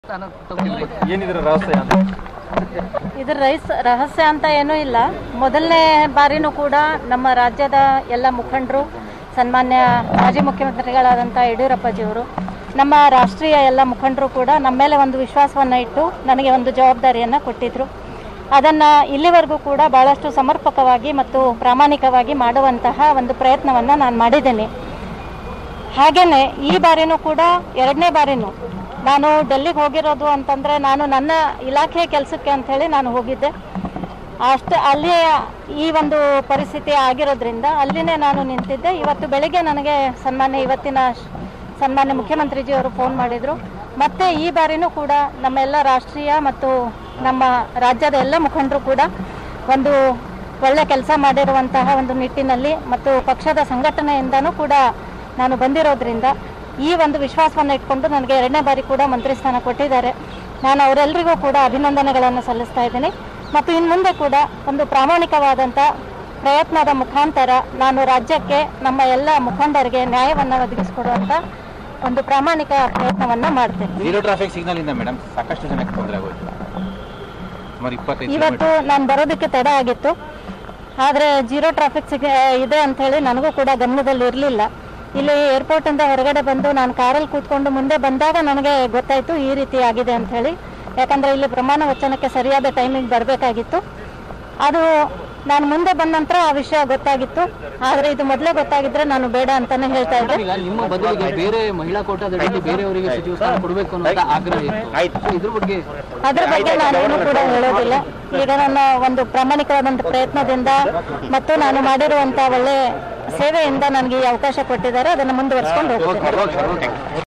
ಸ್ಥಾನ ತಗೊಂಡ್ರಿ ಏನಿದ್ರ ರಹಸ್ಯ ಅಂತ ಇದ್ರ ರೈಸ್ ರಹಸ್ಯ ಅಂತ ಏನೂ ಇಲ್ಲ ಮೊದಲನೇ ಬಾರಿನೂ ಕೂಡ ನಮ್ಮ ರಾಜ್ಯದ ಎಲ್ಲ ಮುಖಂಡರು ಸನ್ಮಾನ್ಯ ಮಾಜಿ ಮುಖ್ಯಮಂತ್ರಿಗಳಾದಂಥ ಯಡಿಯೂರಪ್ಪಾಜಿಯವರು ನಮ್ಮ ರಾಷ್ಟ್ರೀಯ ಎಲ್ಲ ಮುಖಂಡರು ಕೂಡ ನಮ್ಮ ಮೇಲೆ ಒಂದು ವಿಶ್ವಾಸವನ್ನು ಇಟ್ಟು ನನಗೆ ಒಂದು ಜವಾಬ್ದಾರಿಯನ್ನು ಕೊಟ್ಟಿದ್ದರು ಅದನ್ನು ಇಲ್ಲಿವರೆಗೂ ಕೂಡ ಭಾಳಷ್ಟು ಸಮರ್ಪಕವಾಗಿ ಮತ್ತು ಪ್ರಾಮಾಣಿಕವಾಗಿ ಮಾಡುವಂತಹ ಒಂದು ಪ್ರಯತ್ನವನ್ನು ನಾನು ಮಾಡಿದ್ದೇನೆ ಹಾಗೇನೆ ಈ ಬಾರಿನೂ ಕೂಡ ಎರಡನೇ ಬಾರಿನೂ ನಾನು ಡೆಲ್ಲಿಗೆ ಹೋಗಿರೋದು ಅಂತಂದರೆ ನಾನು ನನ್ನ ಇಲಾಖೆ ಕೆಲಸಕ್ಕೆ ಅಂಥೇಳಿ ನಾನು ಹೋಗಿದ್ದೆ ಅಷ್ಟು ಅಲ್ಲಿ ಈ ಒಂದು ಪರಿಸ್ಥಿತಿ ಆಗಿರೋದ್ರಿಂದ ಅಲ್ಲಿನೇ ನಾನು ನಿಂತಿದ್ದೆ ಇವತ್ತು ಬೆಳಿಗ್ಗೆ ನನಗೆ ಸನ್ಮಾನ್ಯ ಇವತ್ತಿನ ಶ್- ಸನ್ಮಾನ್ಯ ಮುಖ್ಯಮಂತ್ರಿಜಿಯವರು ಫೋನ್ ಮಾಡಿದರು ಮತ್ತೆ ಈ ಬಾರಿನೂ ಕೂಡ ನಮ್ಮೆಲ್ಲ ರಾಷ್ಟ್ರೀಯ ಮತ್ತು ನಮ್ಮ ರಾಜ್ಯದ ಎಲ್ಲ ಮುಖಂಡರು ಕೂಡ ಒಂದು ಒಳ್ಳೆ ಕೆಲಸ ಮಾಡಿರುವಂತಹ ಒಂದು ನಿಟ್ಟಿನಲ್ಲಿ ಮತ್ತು ಪಕ್ಷದ ಸಂಘಟನೆಯಿಂದನೂ ಕೂಡ ನಾನು ಬಂದಿರೋದ್ರಿಂದ ಈ ಒಂದು ವಿಶ್ವಾಸವನ್ನು ಇಟ್ಕೊಂಡು ನನಗೆ ಎರಡನೇ ಬಾರಿ ಕೂಡ ಮಂತ್ರಿ ಸ್ಥಾನ ಕೊಟ್ಟಿದ್ದಾರೆ ನಾನು ಅವರೆಲ್ಲರಿಗೂ ಕೂಡ ಅಭಿನಂದನೆಗಳನ್ನು ಸಲ್ಲಿಸ್ತಾ ಇದ್ದೀನಿ ಮತ್ತು ಇನ್ನು ಮುಂದೆ ಕೂಡ ಒಂದು ಪ್ರಾಮಾಣಿಕವಾದಂಥ ಪ್ರಯತ್ನದ ಮುಖಾಂತರ ನಾನು ರಾಜ್ಯಕ್ಕೆ ನಮ್ಮ ಎಲ್ಲ ಮುಖಂಡರಿಗೆ ನ್ಯಾಯವನ್ನು ಒದಗಿಸಿಕೊಡುವಂಥ ಒಂದು ಪ್ರಾಮಾಣಿಕ ಪ್ರಯತ್ನವನ್ನು ಮಾಡ್ತೇನೆ ಜೀರೋ ಟ್ರಾಫಿಕ್ ಸಿಗ್ನಲ್ ಇಂದ ಮೇಡಮ್ ಸಾಕಷ್ಟು ಜನಕ್ಕೆ ತೊಂದರೆ ಆಗೋಯ್ತು ಸುಮಾರು ಇಪ್ಪತ್ತೈದು ಇವತ್ತು ನಾನು ಬರೋದಕ್ಕೆ ತಡ ಆಗಿತ್ತು ಆದರೆ ಜೀರೋ ಟ್ರಾಫಿಕ್ ಸಿಗ ಇದೆ ಅಂಥೇಳಿ ನನಗೂ ಕೂಡ ಗಮನದಲ್ಲಿ ಇರಲಿಲ್ಲ ಇಲ್ಲಿ ಏರ್ಪೋರ್ಟಿಂದ ಹೊರಗಡೆ ಬಂದು ನಾನು ಕಾರಲ್ಲಿ ಕೂತ್ಕೊಂಡು ಮುಂದೆ ಬಂದಾಗ ನನಗೆ ಗೊತ್ತಾಯಿತು ಈ ರೀತಿ ಆಗಿದೆ ಅಂಥೇಳಿ ಯಾಕಂದರೆ ಇಲ್ಲಿ ಪ್ರಮಾಣ ವಚನಕ್ಕೆ ಸರಿಯಾದ ಟೈಮಿಂಗ್ ಬರಬೇಕಾಗಿತ್ತು ಅದು ನಾನು ಮುಂದೆ ಬಂದ ನಂತರ ಆ ವಿಷಯ ಗೊತ್ತಾಗಿತ್ತು ಆದರೆ ಇದು ಮೊದಲೇ ಗೊತ್ತಾಗಿದ್ರೆ ನಾನು ಬೇಡ ಅಂತಾನೆ ಹೇಳ್ತಾ ಇದ್ದೆ ಈಗ ನಿಮ್ಮ ಬದಲಿಗೆ ಬೇರೆ ಮಹಿಳಾ ಕೋಟಾದಡಿಯಲ್ಲಿ ಬೇರೆಯವರಿಗೆ ಸಚಿವ ಸ್ಥಾನ ಕೊಡಬೇಕು ಅನ್ನೋ ಆಗ್ರಹ ಇತ್ತು So, ಇದ್ರ ಬಗ್ಗೆ ಅದ್ರ ಬಗ್ಗೆ ನಾನೇನು ಕೂಡ ಹೇಳೋದಿಲ್ಲ ಈಗ ನನ್ನ ಒಂದು ಪ್ರಾಮಾಣಿಕವಾದಂಥ ಪ್ರಯತ್ನದಿಂದ ಮತ್ತು ನಾನು ಮಾಡಿರುವಂಥ ಒಳ್ಳೆ ಸೇವೆಯಿಂದ ನನಗೆ ಈ ಅವಕಾಶ ಕೊಟ್ಟಿದ್ದಾರೆ ಅದನ್ನು ಮುಂದುವರಿಸ್ಕೊಂಡು ಹೋಗ್ತೀನಿ ಓಕೆ ಓಕೆ